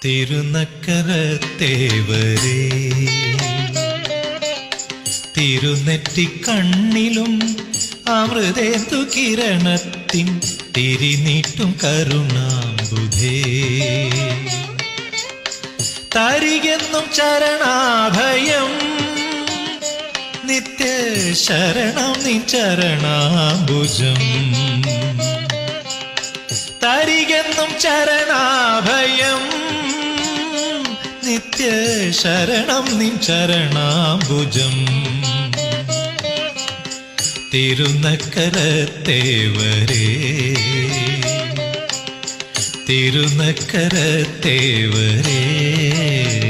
തിരുനക്കരത്തേവരേ തിരുനെറ്റി കണ്ണിലും അമൃതേന്ദു കിരണത്തിൻ തിരിനീട്ടും കരുണാംബുധേ തരികെന്നും ചരണാഭയം നിത്യ ശരണം നീ ചരണാംബുജം തരികെന്നും ചരണാഭയം നിത്യ ശരണം നിൻ ചരണാംബുജം തിരുനക്കരത്തേവരേ തിരുനക്കരത്തേവരേ